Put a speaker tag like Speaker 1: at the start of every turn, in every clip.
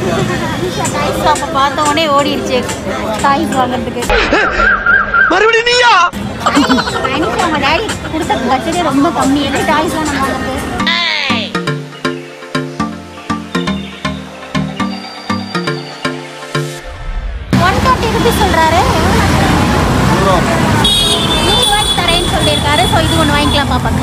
Speaker 1: Toys ஷாப்பை பார்த்த உடனே ஓடிடுச்சு டாய்ஸ் வாங்குறதுக்கு
Speaker 2: மறுபடியும் நீயா
Speaker 1: அனிஷா அவங்க டேடி கொடுத்த பட்ஜெட்டே ரொம்ப கம்மி என்ன டாய்ஸ்லாம் நம்ம வாங்குறது ஒன் தேர்ட்டி ருபீஸ் சொல்கிறாரு நூறு ரூபாய்க்கு தரேன்னு சொல்லியிருக்காரு ஸோ இது ஒன்று வாங்கிக்கலாம் பாப்பாக்கு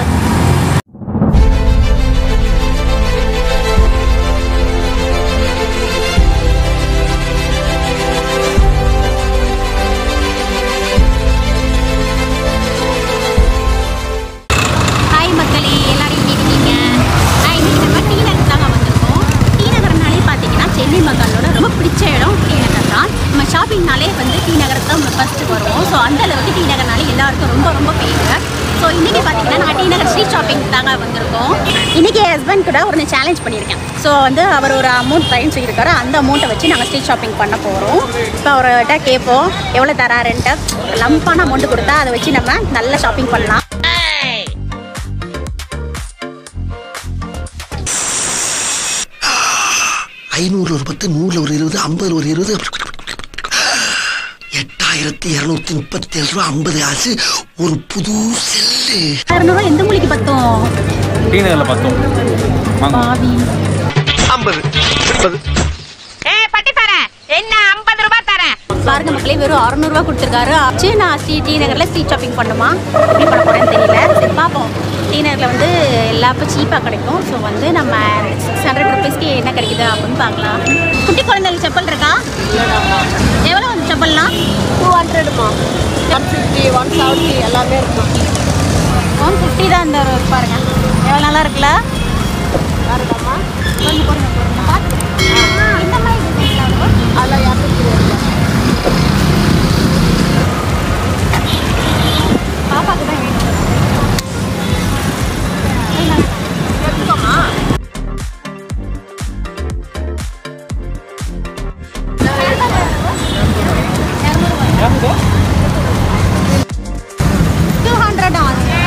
Speaker 1: ஹாய் மக்களே எல்லாரும் எப்படி இருக்கீங்க நான் இன்னைக்கு நம்ம டி நகர் தாங்க வந்திருக்கோம் டி நகர்னாலே பார்த்தீங்கன்னா சென்னை மக்களோட ரொம்ப பிடிச்ச இடம் டி நகர் தான் நம்ம ஷாப்பிங்னாலே வந்து டி நகர் தான் நம்ம ஃபஸ்ட்டு வருவோம் ஸோ அந்த அளவுக்கு டி நகர்னாலே எல்லாருக்கும் ரொம்ப ரொம்ப ஃபேவரட் ஸோ இன்றைக்கி பார்த்தீங்கன்னா நான் டி நகர் ஸ்ட்ரீட் ஷாப்பிங் தாங்க வந்திருக்கோம் இன்றைக்கி என் ஹஸ்பண்ட் கூட ஒரு சேலஞ்ச் பண்ணியிருக்கேன் ஸோ வந்து அவர் ஒரு அமௌண்ட் தரேன்னு சொல்லியிருக்காரு அந்த அமௌண்ட்டை வச்சு நாங்கள் ஸ்ட்ரீட் ஷாப்பிங் பண்ண போகிறோம் இப்போ அவர்கிட்ட கேட்போம் எவ்வளோ தராருன்ட்டு லம்பான அமௌண்ட் கொடுத்தா அதை வச்சு நம்ம நல்ல ஷாப்பிங் பண்ணலாம்
Speaker 2: ஐநூறுல ஒரு பத்து நூறுல ஒரு இருபது ஐம்பதுல ஒரு இருபது எட்டாயிரத்தி இருநூத்தி முப்பத்தி ஏழு ரூபா ஐம்பது காசு ஒரு புது செல்லு
Speaker 1: இரநூறுவா எந்த மொழிக்கு பத்தும்
Speaker 3: டீ நகரில் பார்த்தோம் வாங்க
Speaker 1: பாவி
Speaker 2: ஐம்பது எண்பது
Speaker 1: பாருங்க மக்களே வெறும் அறநூறுவா கொடுத்துருக்காரு ஆச்சு நான் ஸ்ரீ டி நகரில் ஸ்ட்ரீட் ஷாப்பிங் பண்ணுமா எப்படி பண்ண போகிறேன்னு தெரியல சரி பார்ப்போம் டி நகரில் வந்து எல்லா இப்போ சீப்பாக கிடைக்கும் ஸோ வந்து நம்ம சிக்ஸ் ஹண்ட்ரட் ருபீஸ்க்கு என்ன கிடைக்குது அப்படின்னு பார்க்கலாம் குட்டி குழந்தைகளுக்கு செப்பல் இருக்கா எவ்வளோ வந்து செப்பல்லாம்
Speaker 4: டூ ஹண்ட்ரடுமா ஒன் ஃபிஃப்டி ஒன் செவன்ட்டி எல்லாமே இருக்கும்
Speaker 1: ஒன் ஃபிஃப்டி தான் இந்த ஒரு பாருங்க எவ்வளோ நல்லா இருக்குல்ல
Speaker 4: வேறுதாம்மா
Speaker 1: கொஞ்சம் பொறுங்க பொறுங்க பார்த்து இந்த மாதிரி design லாம் இருக்கும்.
Speaker 4: அதில் இரநூத்தி இருபது
Speaker 1: பாப்பாக்கு தான் வேணும் டூ ஹண்ட்ரட்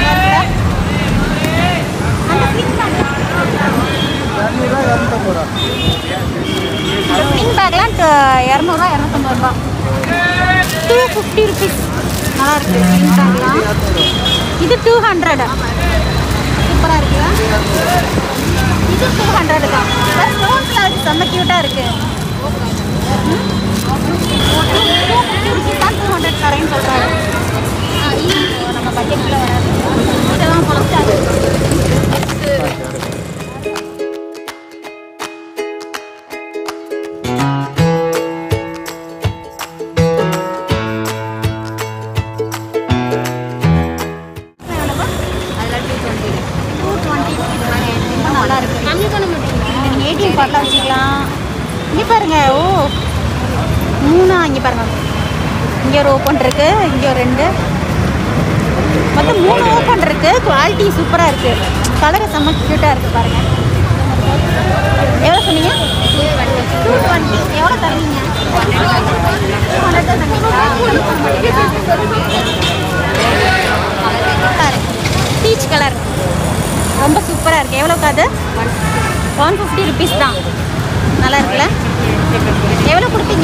Speaker 1: ஸ்ப்ரிங் பேக்லாம் இரநூறுவா இரநூத்தம்பது ரூபா டூ ஃபிஃப்டி ருபீஸ் நல்லா இருக்கு ஸ்ப்ரிங் பேக்லாம் இது டூ ஹண்ட்ரட் சூப்பராக இருக்குல்ல இது டூ ஹண்ட்ரட் தான் ஸ்டோன்ஸில் வச்சு செம்ம க்யூட்டாக இருக்கு டூ ஹண்ட்ரட் தரேன்னு சொல்கிறாரு நம்ம பட்ஜெட்டில் வராது இதெல்லாம் பொழைச்சாது டூ டுவெண்ட்டி ரொம்ப நல்லா இருக்கு கம்மி பண்ண மாட்டேங்க ஏடிஎம் கார்டில் வச்சுக்கலாம் இங்கே பாருங்க ஓ மூணா இங்கே பாருங்க இங்கே ஒரு ஓப்பன் இருக்கு இங்கே ஒரு ரெண்டு மொத்தம் மூணு ஓப்பன் இருக்கு குவாலிட்டி சூப்பராக இருக்கு கலர் செம்ம க்யூட்டாக இருக்கு பாருங்க எவ்வளோ சொன்னீங்க டூ டுவெண்ட்டி எவ்வளோ தருவீங்க பீச் கலர் ரொம்ப சூப்பராக இருக்குது எவ்வளோக்கு அது ஒன் ஃபிஃப்டி ருபீஸ் தான் நல்லா இருக்குல்ல எவ்வளோ கொடுப்பீங்க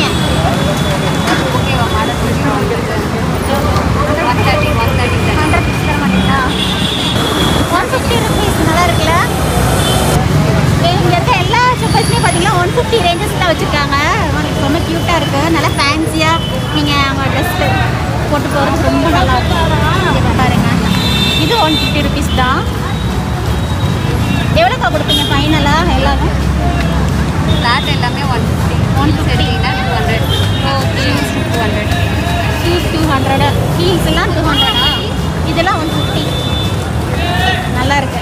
Speaker 1: ஒன் ஃபிஃப்டி ருபீஸ் நல்லா இருக்குல்ல இங்கே இருக்க எல்லா செப்பல்ஸுமே பார்த்தீங்கன்னா ஒன் ஃபிஃப்டி ரேஞ்சஸ் தான் வச்சுருக்காங்க ரொம்ப க்யூட்டாக இருக்குது நல்லா ஃபேன்சியாக நீங்கள் அவங்க ட்ரெஸ் போட்டு போகிறது ரொம்ப நல்லா இருக்கும் இங்க பாருங்க இது ஒன் ஃபிஃப்டி ருபீஸ் தான் எவ்வளோக்கா கொடுப்பீங்க ஃபைனலாக எல்லாரும்
Speaker 4: ஃப்ளாட் எல்லாமே ஒன் ஃபிஃப்டி
Speaker 1: ஒன் ஃபிஃப்டினா
Speaker 4: two hundred shoes two hundred
Speaker 1: shoes two hundred heels எல்லாம் டூ ஹண்ட்ரடா இதெல்லாம் ஒன் ஃபிஃப்டி நல்லா இருக்கு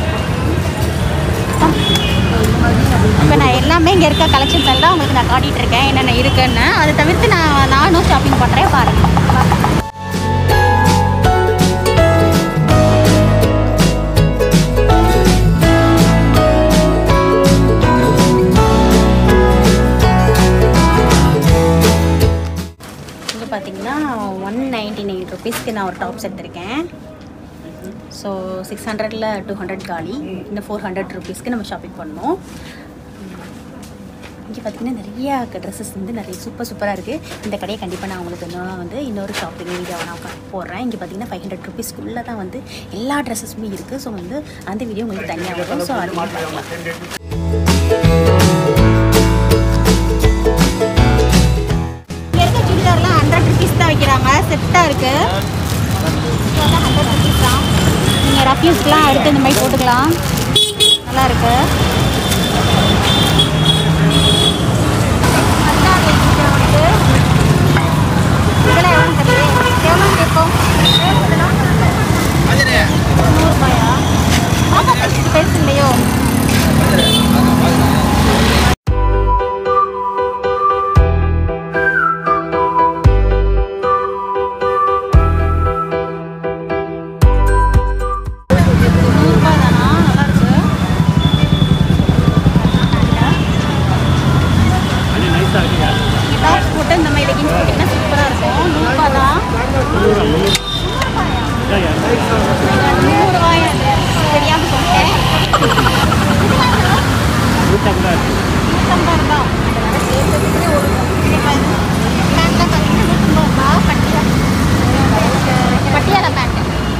Speaker 1: இப்போ நான் எல்லாமே இங்கே இருக்க கலெக்ஷன்ஸ் எல்லாம் உங்களுக்கு நான் காட்டிகிட்டு இருக்கேன் என்னென்ன இருக்குன்னு அதை தவிர்த்து நான் நானும் ஷாப்பிங் பண்ணுறேன் பாருங்கள் இங்கே பார்த்தீங்கன்னா ஒன் நைன்டி நைன் ருபீஸ்க்கு நான் ஒரு டாப்ஸ் எடுத்திருக்கேன் ஸோ சிக்ஸ் ஹண்ட்ரடில் டூ ஹண்ட்ரட் காலி இந்த ஃபோர் ஹண்ட்ரட் ருபீஸ்க்கு நம்ம ஷாப்பிங் பண்ணோம் இங்கே பார்த்தீங்கன்னா நிறைய ட்ரெஸ்ஸஸ் வந்து நிறைய சூப்பர் சூப்பராக இருக்குது இந்த கடையை கண்டிப்பாக நான் உங்களுக்கு இன்னும் வந்து இன்னொரு ஷாப்பிங் வீடியோவை நான் உட்காந்து போடுறேன் இங்கே பார்த்தீங்கன்னா ஃபைவ் ஹண்ட்ரட் ருபீஸ்க்குள்ளே தான் வந்து எல்லா ட்ரெஸ்ஸஸுமே இருக்குது ஸோ வந்து அந்த வீடியோ உங்களுக்கு தனியாக வரும் ஸோ அதையும் பார்க்கலாம் இங்கே இருக்க சுடிதார்லாம் ஹண்ட்ரட் ருபீஸ் தான் வைக்கிறாங்க செட்டாக இருக்குது ஹண்ட்ரட் ருபீஸ் தான் நீங்கள் ரஃப்யூஸ்லாம் எடுத்து இந்த மாதிரி போட்டுக்கலாம் நல்லா இருக்கு பத்தாது இது வந்து இதெல்லாம் எவ்வளோ தருது எவ்வளோ கேட்போம் நூறுபாயா பாப்பா பெருசு பெருசு இல்லையோ நூறுரூபா தானா நல்லா இருக்கு டாப்ஸ் போட்டு இந்த மாதிரி லெகின்ஸ் போட்டிங்கன்னா சூப்பராக இருக்கும் நூறுரூபா தான் நூறுரூவாயா தெரியாமல் சொல்லிட்டேன் நூற்றம்பது ரூபா பேண்ட்லாம் பார்த்தீங்கன்னா நூற்றம்பது ரூபா பட்டியாலா பட்டியாலா பேண்ட்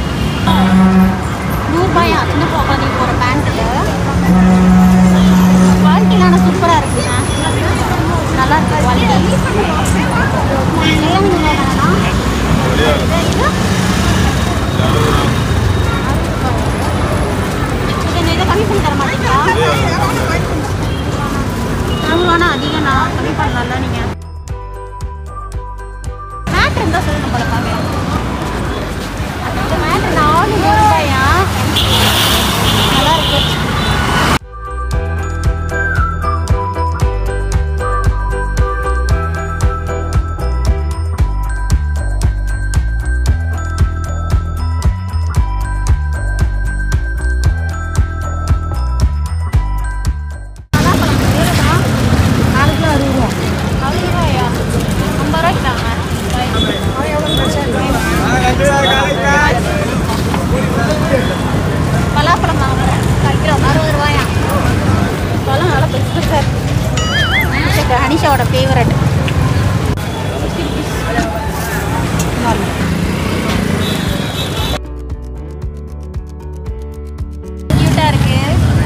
Speaker 1: நூறுபாயா சின்ன குழந்தைங்க போகிற பேண்ட்டு குவாலிட்டிலாம் சூப்பராக இருக்குங்க நல்லா இருக்கு குவாலிட்டி எல்லாம் நீங்கள் வேணாம்னா இது இது இதை கம்மி பண்ணி தர மாட்டீங்களா நானூறுவானா அதிகம்ண்ணா கம்மி பண்ணலாம்ல நீங்கள் மேட் இருந்தால் சொல்லுங்க போல பார்க்கலாம் இந்த மேட் நாலு ரூபாயா நல்லா இருக்கு பலாப்பழம் வேணுமா? நாலு கிலோ அறுபது ரூபா அறுபது ரூபாயா ஐம்பது ரூபாய்க்கு தாங்க பலாப்பழம் வாங்குறேன் கால் கிலோ அறுபது ரூபாயா பழம் நல்லா பெருசு பெருசாக இருக்கு ஹனிஷாவோட ஃபேவரட் கியூட்டாக இருக்கு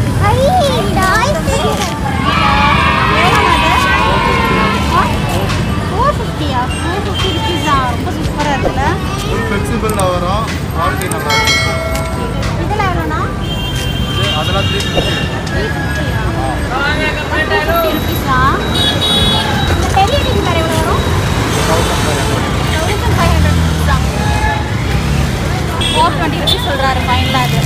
Speaker 1: ஃபோர் ஃபிஃப்டியா ஃபோர் ஃபிஃப்டி ருபீஸ் தான் ரொம்ப சூப்பராக இருக்குல்ல
Speaker 5: ஃப்ளெக்சிபிளாக வரும் குவாலிட்டி நல்லா இருக்கும்
Speaker 1: இதில் எவ்வளோண்ணா
Speaker 5: இது அதெல்லாம் த்ரீ ஃபிஃப்டி
Speaker 1: த்ரீ ஃபிஃப்டியா ஃபிஃப்டி ருபீஸா இந்த பெரிய டிவி வேறு எவ்வளோ வரும் தௌசண்ட் ஃபைவ் ஹண்ட்ரட் ருபீஸ் தான் ஃபோர் டுவெண்ட்டி ருபீஸ் சொல்கிறாரு ஃபைனலாக அது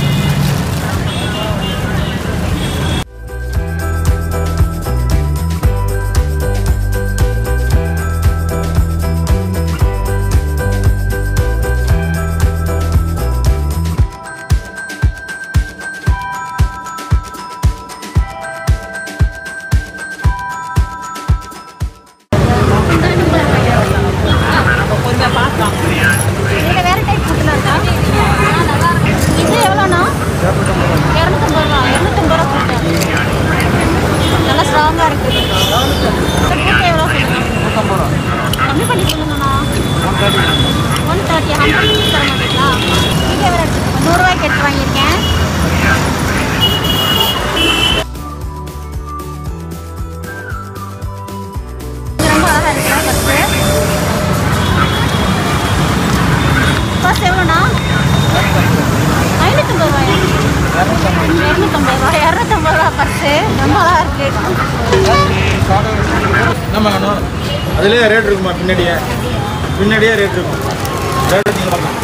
Speaker 1: இதில் வேறு டைப் ஃபுட்டில் இருக்கா ஆ, நல்லா இருக்கு. இது எவ்வளோண்ணா இரநூத்தம்பது ரூபா இரநூத்தம்பது ரூபா ஃபுட்டு நல்லா ஸ்ட்ராங்காக இருக்குது ஃபுட்டு எவ்வளோ சொல்லுங்க கம்மி பண்ணி சொல்லுங்கண்ணா ஒன் தேர்ட்டி ஹண்ட்ரட் ருபீஸ் தர மாட்டீங்களா நீங்கள் எவ்வளோ எடுத்துக்கோங்க நூறுரூவாய்க்கு எடுத்து வாங்கியிருக்கேன் இது ரொம்ப அழகாக இருக்குல்ல ஃபஸ்ட்டு ஃபர்ஸ்ட் எவ்வளோண்ணா ஐநூற்றம்பது ரூபாயா இரநூத்தம்பது ரூபா இரநூத்தம்பது ரூபா பர்ஸு ரொம்ப அழகா இருக்கு
Speaker 5: நம்ம அதுலேயே ரேட் இருக்குமா பின்னாடியே பின்னாடியே ரேட் இருக்கும் ரேட் நீங்கள் பார்க்கலாம்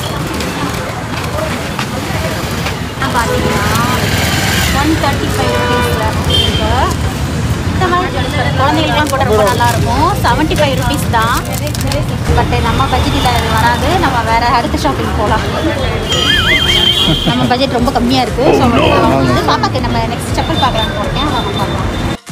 Speaker 1: நான் பார்த்தீங்கன்னா ஒன் தேர்ட்டி ஃபைவ் ருபீஸில் இருக்கு இந்த மாதிரி ஜுவல்ஸ் குழந்தைகளுக்குலாம் போட ரொம்ப நல்லா இருக்கும் செவன்ட்டி ஃபைவ் ருபீஸ் தான் பட் நம்ம பட்ஜெட்டில் அது வராது நம்ம வேற அடுத்த ஷாப்பிங் போகலாம் நம்ம பட்ஜெட் ரொம்ப கம்மியாக இருக்குது ஸோ வந்து பாப்பாக்கு நம்ம நெக்ஸ்ட் செப்பல் பார்க்கலான்னு போட்டேன் வாங்க பார்க்கலாம்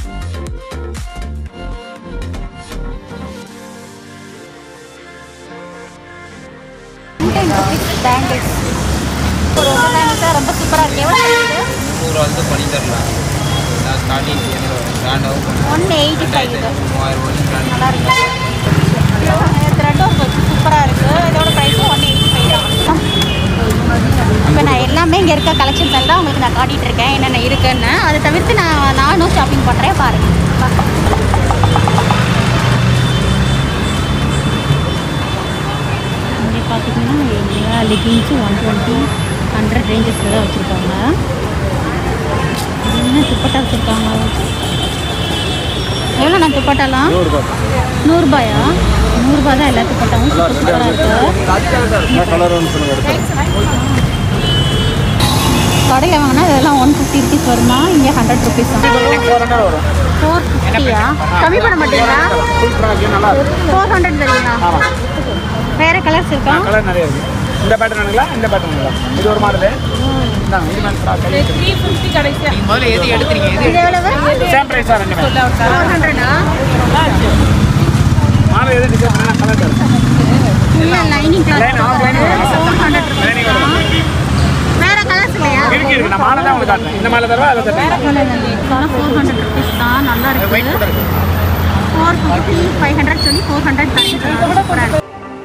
Speaker 1: பேங்கிள்ஸ் ஒரு பேங்கிள்ஸ் ரொம்ப சூப்பராக இருக்கு எவ்வளோ இருக்குது
Speaker 3: நூறு வந்து பண்ணி தரலாம் நான் ஸ்டார்டிங்
Speaker 1: ஒன் எயிட்டி ஃபைவ் இது நல்லா இருக்கு த்ரெட் ஒர்க் வச்சு சூப்பராக இருக்குது இதோட ப்ரைஸ் ஒன் எயிட்டி ஃபைவ் தான் இப்போ நான் எல்லாமே இங்கே இருக்க கலெக்ஷன்ஸ் எல்லாம் உங்களுக்கு நான் காட்டிகிட்டு இருக்கேன் என்னென்ன இருக்குன்னு அதை தவிர்த்து நான் நானும் ஷாப்பிங் பண்ணுறேன் பாருங்கள் இங்கே பார்த்தீங்கன்னா எல்லா லெகின்ஸும் ஒன் டுவெண்ட்டி ஹண்ட்ரட் ரேஞ்சஸில் தான் வச்சுருக்காங்க என்ன துப்பட்டா வச்சுருக்காங்க எவ்வளோ நான் துப்பட்டாலாம் நூறுரூபாயா நூறுரூபா தான் எல்லா துப்பட்டாவும் சூப்பராக இருக்குது
Speaker 3: என்ன கலர் ஒன்று சொல்லுங்கள் எடுத்து
Speaker 1: கடையில் வாங்கினா இதெல்லாம் ஒன் ஃபிஃப்டி ருபீஸ் வருமா இங்கே ஹண்ட்ரட் ருபீஸ் தான்
Speaker 5: ஃபோர் ஹண்ட்ரட் வரும்
Speaker 1: ஃபோர் ஃபிஃப்டியா கம்மி பண்ண மாட்டீங்களா
Speaker 5: ஃபுல் ஃப்ராக் நல்லா இருக்கும்
Speaker 1: ஃபோர் ஹண்ட்ரட் தருவீங்களா
Speaker 5: ஆமாம்
Speaker 1: வேறு கலர்ஸ் இருக்கா
Speaker 5: கலர் நிறைய இருக்கு இந்த பேட்டர்ன் வேணுங்களா இந்த பேட்டர்ன் வேணுங்களா இது ஒரு மாடலு இந்தாங்க இது மாதிரி ஃப்ராக்
Speaker 4: த்ரீ ஃபிஃப்டி கடைசியா
Speaker 1: இது எவ்வளவு
Speaker 5: சேம் ப்ரைஸ் தான் ரெண்டுமே
Speaker 1: ஃபோர் ஹண்ட்ரடா
Speaker 5: மாடல் எது டிசைன் வேணா கலர் தரும்
Speaker 1: இல்லை லைனிங்
Speaker 5: Line, ஆ, lining
Speaker 1: கிளாஸ்
Speaker 5: வரும்.
Speaker 1: ஃபோர் ஹண்ட்ரட்
Speaker 5: Lining வரும்.
Speaker 1: வேறு கலர்ஸ் இல்லையா
Speaker 5: இருக்கு இருக்கு நான் மாடல் தான் உங்களுக்கு காட்டுறேன் இந்த மாடல் தருவா அதை தருவேன்
Speaker 1: ஃபோர் ஹண்ட்ரட் ருபீஸ் தான் நல்லா
Speaker 5: வெயிட் கூட
Speaker 1: இருக்குது
Speaker 5: இருக்கு
Speaker 1: ஃபோர் ஃபிஃப்டி ஃபைவ் ஹண்ட்ரட் சொல்லி ஃபோர் ஹண்ட்ரட் சூப்பராக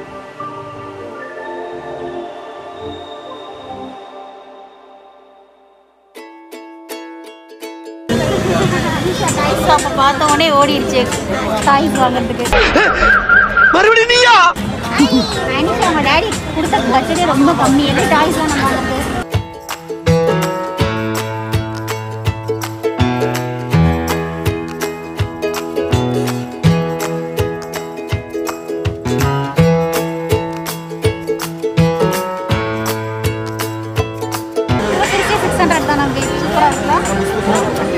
Speaker 1: டாய்ஸ் ஷாப்பை பார்த்த உடனே ஓடிடுச்சு டாய்ஸ் வாங்குறதுக்கு
Speaker 2: மறுபடியும் நீயா
Speaker 1: அனிஷா நம்ம டேடி கொடுத்த பட்ஜெட்டே ரொம்ப கம்மி எது டாய்ஸ்லாம் நம்ம வாங்குறது சிக்ஸ் ஹண்ட்ரட் தான் நம்ம சூப்பராக இருக்குல்ல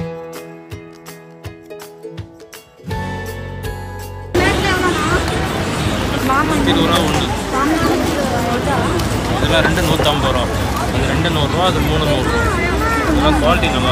Speaker 3: இருபது ரூபா ஒன்று இதெல்லாம் ரெண்டு நூற்றம்பது ரூபா அது ரெண்டு நூறுரூவா அது மூணு நூறுரூவா இதெல்லாம் குவாலிட்டி நல்லா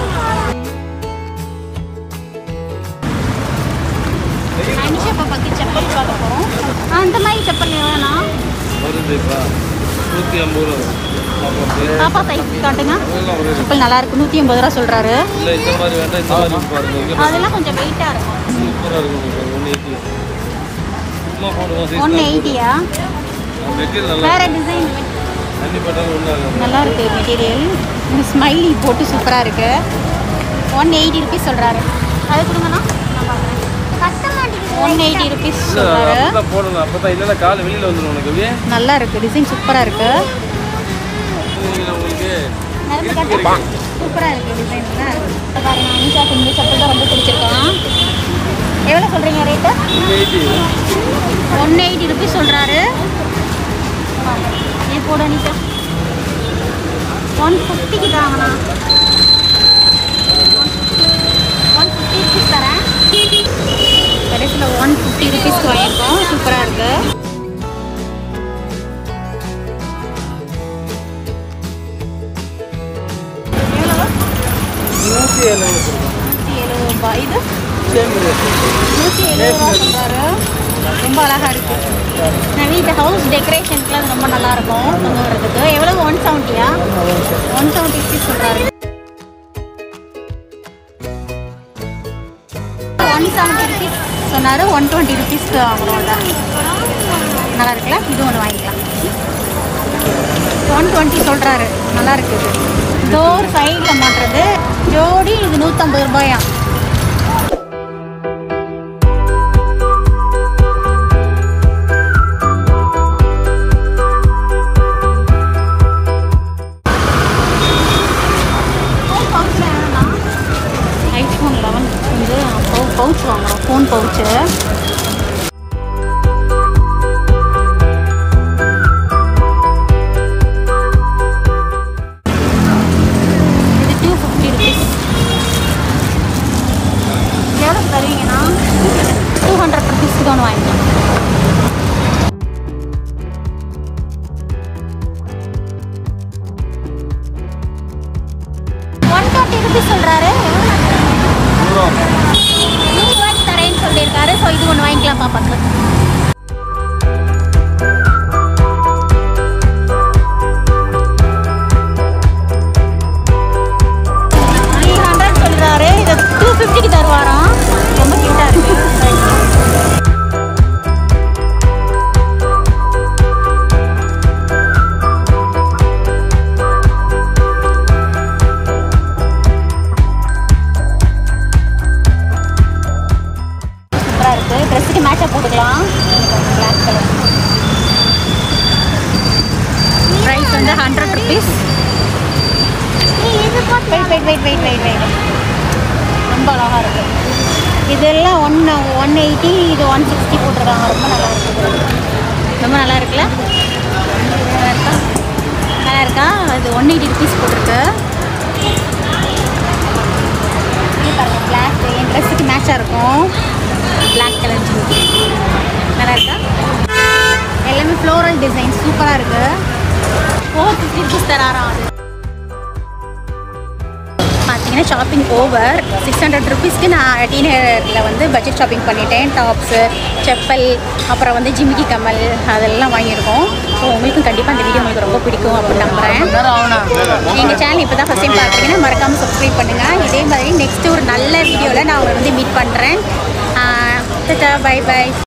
Speaker 1: அனிஷா பாப்பாக்கு செப்பல் பார்க்க போகிறோம் அந்த மாதிரி செப்பல் எவ்வளோண்ணா
Speaker 3: வருது இப்போ நூற்றி ஐம்பது ரூபா வரும்
Speaker 1: பாப்பா சைஸ் காட்டுங்க
Speaker 3: இதெல்லாம் ஒரு
Speaker 1: செப்பல் நல்லா இருக்கு நூற்றி ஐம்பது ரூபா சொல்கிறாரு
Speaker 3: இல்லை இந்த மாதிரி வேண்டாம் இந்த மாதிரி பாருங்க இங்கே
Speaker 1: அதெல்லாம் கொஞ்சம் வெயிட்டாக இருக்கும்
Speaker 3: சூப்பராக இருக்கும் ஒன் எயிட்டி சும்மா போடுவோம்
Speaker 1: ஒன் எயிட்டியா
Speaker 3: மெட்டீரியல் நல்லா
Speaker 1: வேறு டிசைன்
Speaker 3: தண்ணி பட்டாலும் ஒன்றும் ஆகாது
Speaker 1: நல்லா இருக்கு மெட்டீரியல் இந்த ஸ்மைலி போட்டு சூப்பராக இருக்கு ஒன் எயிட்டி ருபீஸ் சொல்கிறாரு அது கொடுங்கண்ணா நான் பார்க்குறேன் ஒன் எயிட்டி ருபீஸ்
Speaker 3: இல்லை
Speaker 1: சொல்கிறாரு
Speaker 3: அப்போ தான் போடணும் அப்போ தான் இல்லைன்னா கால் வெளியில் வந்துடும் உனக்கு அப்படியே
Speaker 1: நல்லா இருக்கு டிசைன் சூப்பராக இருக்கு
Speaker 3: இல்லை உங்களுக்கு
Speaker 1: நரம்பு கட்டு சூப்பராக இருக்கு டிசைனில் பாருங்க அனிஷாக்கு இந்த செப்பல் தான் ரொம்ப பிடிச்சிருக்கான் எவ்வளோ சொல்கிறீங்க rate
Speaker 3: one eighty
Speaker 1: one eighty rupees சொல்கிறாரு ஏ போடு அனிஷா ஒன் ஃபிஃப்டிக்கு தாங்கண்ணா ஒன் ஃபிஃப்டி ருபீஸ் தரேன் கடைசியில் ஒன் ஃபிஃப்டி ருபீஸ்க்கு வாங்கியிருக்கோம் சூப்பராக இருக்கு எவ்வளோ
Speaker 5: நூற்றி எழுபது
Speaker 1: நூற்றி எழுபது ரூபாய் இது நூற்றி எழுபது ரூபா சொல்கிறாரு ரொம்ப அழகாக இருக்கு நான் வீட்டு ஹவுஸ் டெக்கரேஷனுக்குலாம் ரொம்ப நல்லா இருக்கும் தொங்க வர்றதுக்கு எவ்வளோ ஒன் செவன்ட்டியா ஒன் செவன்ட்டி ருபீஸ் சொல்கிறாரு ஒன் செவன்ட்டி ருபீஸ் சொன்னார் ஒன் டுவெண்ட்டி ருபீஸ்க்கு வாங்குறோம்ல நல்லா இருக்குல்ல இது ஒன்று வாங்கிக்கலாம் ஒன் டுவெண்ட்டி சொல்கிறாரு நல்லா இருக்குது டோர் சைடில் மாட்டுறது ஜோடி இது நூற்றம்பது ரூபாயா ஐஃபோன் லெவன் வந்து பவுச் வாங்குறோம் ஃபோன் பவுச்சு இது டூ ஃபிஃப்டி ருபீஸ் எவ்வளோ தருவீங்கண்ணா டூ ஹண்ட்ரட் ருபீஸ்க்கு ஒன்று வாங்கிக்கலாம் ஒன் டுவெண்ட்டி ருபீஸ் சொல்கிறாரு நூறுரூவாய்க்கு தரேன்னு சொல்லியிருக்காரு ஸோ இது ஒன்று வாங்கிக்கலாம் மேட்சாக போட்டுக்கலாம் Black கலர் ப்ரைஸ் வந்து hundred rupees wait wait wait wait wait wait ரொம்ப அழகாக இருக்குது இதெல்லாம் ஒன் ஒன் எயிட்டி இது ஒன் சிக்ஸ்டி போட்டிருக்காங்க ரொம்ப நல்லா இருக்குது ரொம்ப நல்லா இருக்குல்ல நல்லா இருக்கா நல்லா இருக்கா இது ஒன் எயிட்டி ருபீஸ் போட்டிருக்கு இது பாருங்க பிளாக் என் ட்ரெஸ்ஸுக்கு மேட்சாக இருக்கும் பிளாக் கலர் ஜிமிக்கி நல்லா இருக்கா எல்லாமே ஃப்ளோரல் டிசைன் சூப்பராக இருக்குது ஃபோர் ஃபிஃப்டி ருபீஸ் தராராம் அது பார்த்தீங்கன்னா ஷாப்பிங் ஓவர் சிக்ஸ் ஹண்ட்ரட் ருபீஸ்க்கு நான் டீனரில் வந்து பட்ஜெட் ஷாப்பிங் பண்ணிட்டேன் டாப்ஸு செப்பல் அப்புறம் வந்து ஜிமிக்கி கமல் அதெல்லாம் வாங்கியிருக்கோம் ஸோ உங்களுக்கும் கண்டிப்பாக அந்த வீடியோ உங்களுக்கு ரொம்ப பிடிக்கும் அப்படின்னு நம்புகிறேன் எங்கள் சேனல் இப்போ தான் ஃபஸ்ட் டைம் பார்த்தீங்கன்னா மறக்காமல் சப்ஸ்கிரைப் பண்ணுங்கள் இதே மாதிரி நெக்ஸ்ட் ஒரு நல்ல வீடியோவில் நான் உங்களை வந்து மீட் பண்ணுறேன் பை பை